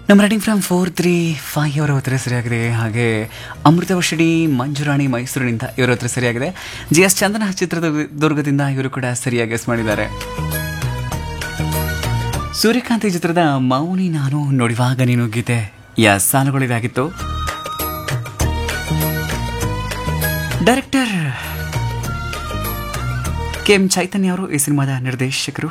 ನಮ್ಮ writing from four three five ಅವರ ಉತ್ತರ ಸರಿಯಾಗಿದೆ ಹಾಗೆ ಅಮೃತವರ್ಷಿಣಿ ಮಂಜುರಾಣಿ ಮೈಸೂರಿನಿಂದ ಇವರ ಉತ್ತರ ಸರಿಯಾಗಿದೆ ಜಿ ಎಸ್ ಚಂದನ ಚಿತ್ರದುರ್ಗದಿಂದ ಇವರು ಕೂಡ ಸರಿಯಾಗಿ ಗೆಸ್ ಮಾಡಿದ್ದಾರೆ ಸೂರ್ಯಕಾಂತಿ ಚಿತ್ರದ ಮೌನಿ ನಾನು ನೋಡಿವಾಗ ನೀನು ಗೀತೆ ಯ ಸಾಲುಗಳಿದಾಗಿತ್ತು ಡೈರೆಕ್ಟರ್ ಕೆ ಎಂ ಚೈತನ್ಯ ಅವರು ಈ ಸಿನಿಮಾದ ನಿರ್ದೇಶಕರು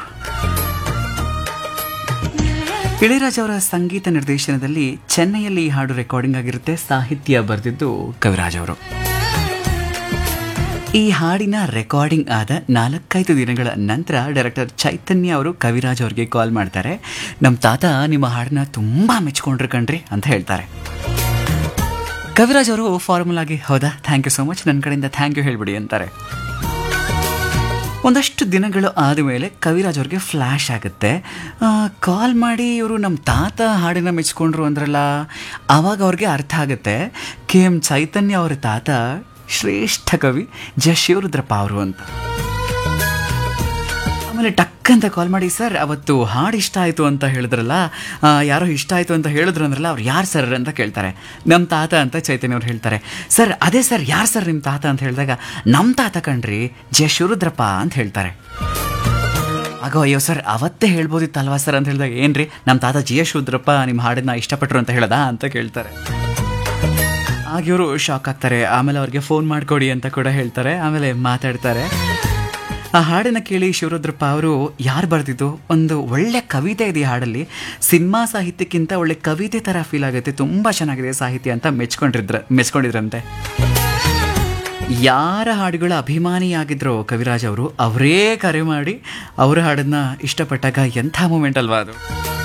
ಇಳೆಯರಾಜ್ ಅವರ ಸಂಗೀತ ನಿರ್ದೇಶನದಲ್ಲಿ ಚೆನ್ನೈಯಲ್ಲಿ ಈ ಹಾಡು ರೆಕಾರ್ಡಿಂಗ್ ಆಗಿರುತ್ತೆ ಸಾಹಿತ್ಯ ಬರೆದಿದ್ದು ಕವಿರಾಜ್ ಅವರು ಈ ಹಾಡಿನ ರೆಕಾರ್ಡಿಂಗ್ ಆದ ನಾಲ್ಕೈದು ದಿನಗಳ ನಂತರ ಡೈರೆಕ್ಟರ್ ಚೈತನ್ಯ ಅವರು ಕವಿರಾಜ್ ಅವರಿಗೆ ಕಾಲ್ ಮಾಡ್ತಾರೆ ನಮ್ಮ ತಾತ ನಿಮ್ಮ ಹಾಡನ್ನ ತುಂಬಾ ಮೆಚ್ಕೊಂಡ್ರು ಕಣ್ರಿ ಅಂತ ಹೇಳ್ತಾರೆ ಕವಿರಾಜ್ ಅವರು ಫಾರ್ಮಲ್ ಆಗಿ ಹೌದಾ ಥ್ಯಾಂಕ್ ಯು ಸೋ ಮಚ್ ನನ್ನ ಕಡೆಯಿಂದ ಥ್ಯಾಂಕ್ ಯು ಹೇಳ್ಬಿಡಿ ಅಂತಾರೆ ಒಂದಷ್ಟು ದಿನಗಳು ಆದಮೇಲೆ ಕವಿರಾಜ್ ಅವ್ರಿಗೆ ಫ್ಲ್ಯಾಶ್ ಆಗುತ್ತೆ ಕಾಲ್ ಮಾಡಿ ಇವರು ನಮ್ಮ ತಾತ ಹಾಡಿನ ಮೆಚ್ಕೊಂಡ್ರು ಅಂದ್ರಲ್ಲ ಆವಾಗ ಅವ್ರಿಗೆ ಅರ್ಥ ಆಗುತ್ತೆ ಕೆ ಎಂ ಚೈತನ್ಯ ಅವರ ತಾತ ಶ್ರೇಷ್ಠ ಕವಿ ಜ ಶಿವರುದ್ರಪ್ಪ ಅವರು ಅಂತ ಆಮೇಲೆ ಟಕ್ ಅಂತ ಕಾಲ್ ಮಾಡಿ ಸರ್ ಅವತ್ತು ಹಾಡು ಇಷ್ಟ ಆಯಿತು ಅಂತ ಹೇಳಿದ್ರಲ್ಲ ಆ, ಯಾರೋ ಇಷ್ಟ ಆಯಿತು ಅಂತ ಹೇಳಿದ್ರು ಅಂದ್ರಲ್ಲ ಅವ್ರು ಯಾರು ಸರ್ ಅಂತ ಕೇಳ್ತಾರೆ ನಮ್ಮ ತಾತ ಅಂತ ಚೈತನ್ಯ ಅವ್ರು ಹೇಳ್ತಾರೆ ಸರ್ ಅದೇ ಸರ್ ಯಾರು ಸರ್ ನಿಮ್ಮ ತಾತ ಅಂತ ಹೇಳಿದಾಗ ನಮ್ಮ ತಾತ ಕಣ್ರಿ ಜೆ ಶಿವರುದ್ರಪ್ಪ ಅಂತ ಹೇಳ್ತಾರೆ ಆಗ ಅಯ್ಯೋ ಸರ್ ಅವತ್ತೇ ಹೇಳ್ಬೋದಿತ್ತಲ್ವಾ ಸರ್ ಅಂತ ಹೇಳಿದಾಗ ಏನ್ರಿ ನಮ್ಮ ತಾತ ಜಿ ಎಸ್ ಶೂದ್ರಪ್ಪ ನಿಮ್ಮ ಹಾಡನ್ನ ಇಷ್ಟಪಟ್ರು ಅಂತ ಹೇಳ್ದ ಅಂತ ಕೇಳ್ತಾರೆ ಆಗ ಇವರು ಶಾಕ್ ಆಗ್ತಾರೆ ಆಮೇಲೆ ಅವ್ರಿಗೆ ಫೋನ್ ಮಾಡಿಕೊಡಿ ಅಂತ ಕೂಡ ಹೇಳ್ತಾರೆ ಆಮೇಲೆ ಮಾತಾಡ್ತಾರೆ ಆ ಹಾಡನ್ನ ಕೇಳಿ ಶಿವರುದ್ರಪ್ಪ ಅವರು ಯಾರು ಬರೆದಿದ್ದು ಒಂದು ಒಳ್ಳೆ ಕವಿತೆ ಇದೆ ಈ ಹಾಡಲ್ಲಿ ಸಿನಿಮಾ ಸಾಹಿತ್ಯಕ್ಕಿಂತ ಒಳ್ಳೆ ಕವಿತೆ ಥರ ಫೀಲ್ ಆಗುತ್ತೆ ತುಂಬ ಚೆನ್ನಾಗಿದೆ ಸಾಹಿತ್ಯ ಅಂತ ಮೆಚ್ಕೊಂಡಿದ್ರ ಮೆಚ್ಕೊಂಡಿದ್ರಂತೆ ಯಾರ ಹಾಡುಗಳ ಅಭಿಮಾನಿಯಾಗಿದ್ರೋ ಕವಿರಾಜ್ ಅವರು ಅವರೇ ಕರೆ ಮಾಡಿ ಅವರ ಹಾಡನ್ನ ಇಷ್ಟಪಟ್ಟಾಗ ಎಂಥ ಮೂಮೆಂಟ್ ಅಲ್ವಾ ಅದು